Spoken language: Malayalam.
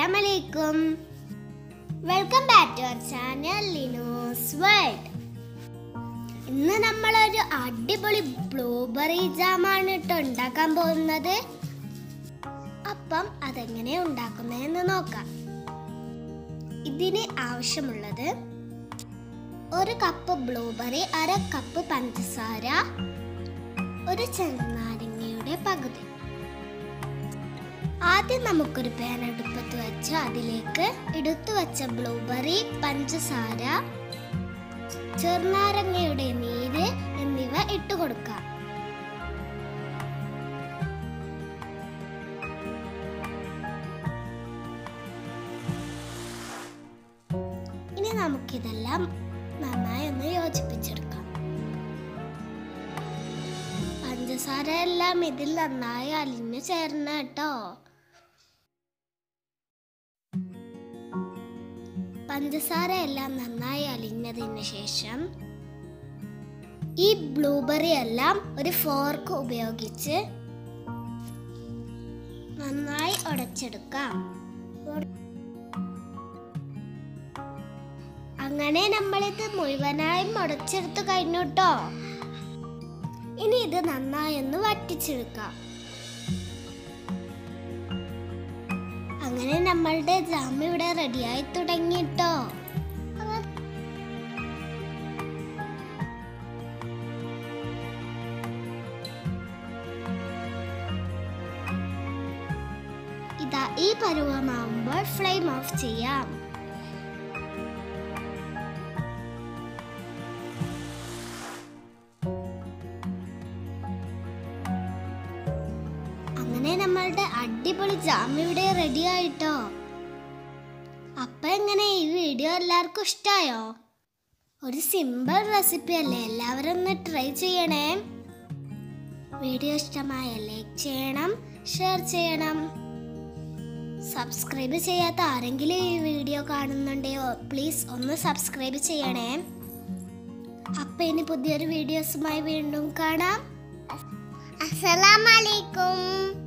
അസ്സലാമലൈക്കും welcome back to our channel Lino's world ഇന്ന് നമ്മളൊരു അടിപൊളി ബ്ലൂബെറി ജാമാണ് കേട്ടോ ഉണ്ടാക്കാൻ പോകുന്നത് അപ്പം അതെങ്ങനെ ഉണ്ടാക്കുന്നതെന്ന് നോക്കാം ഇതിന് ആവശ്യമുള്ളത് ഒരു കപ്പ് ബ്ലൂബെറി അര കപ്പ് പഞ്ചസാര ഒരു ചെറുനാരങ്ങയുടെ പകുതി ആദ്യം നമുക്കൊരു പാൻ അടുപ്പത്ത് വെച്ച് അതിലേക്ക് എടുത്തു വെച്ച ബ്ലൂബെറി പഞ്ചസാര ചെറുനാരങ്ങയുടെ നീര് എന്നിവ ഇട്ട് കൊടുക്കാം ഇനി നമുക്കിതെല്ലാം നന്നായി ഒന്ന് യോജിപ്പിച്ചെടുക്കാം പഞ്ചസാര എല്ലാം ഇതിൽ നന്നായി അലിഞ്ഞു ചേർന്ന കേട്ടോ പഞ്ചസാര എല്ലാം നന്നായി അലിഞ്ഞതിന് ശേഷം ഈ ബ്ലൂബെറി എല്ലാം ഒരു ഫോർക്ക് ഉപയോഗിച്ച് നന്നായി ഉടച്ചെടുക്കാം അങ്ങനെ നമ്മളിത് മുഴുവനായും ഉടച്ചെടുത്ത് കഴിഞ്ഞു കേട്ടോ ഇനി ഇത് നന്നായി ഒന്ന് വറ്റിച്ചെടുക്കാം അങ്ങനെ നമ്മളുടെ ജാം ഇവിടെ റെഡിയായി തുടങ്ങിട്ടോ ഇതാ ഈ പരുവമാവുമ്പോൾ ഫ്ലെയിം ഓഫ് ചെയ്യാം അങ്ങനെ നമ്മളുടെ അടിപൊളി ജാം ഇവിടെ റെഡി ആയിട്ടോ അപ്പൊ എങ്ങനെ ഈ വീഡിയോ എല്ലാവർക്കും ഇഷ്ടായോ ഒരു സിമ്പിൾ റെസിപ്പി അല്ലേ എല്ലാവരും ഒന്ന് ട്രൈ ചെയ്യണേ വീഡിയോ ഇഷ്ടമായ ലൈക്ക് ചെയ്യണം ഷെയർ ചെയ്യണം സബ്സ്ക്രൈബ് ചെയ്യാത്ത ആരെങ്കിലും ഈ വീഡിയോ കാണുന്നുണ്ടെയോ പ്ലീസ് ഒന്ന് സബ്സ്ക്രൈബ് ചെയ്യണേ അപ്പൊ ഇനി പുതിയൊരു വീഡിയോസുമായി വീണ്ടും കാണാം അസ്സലാമലൈക്കും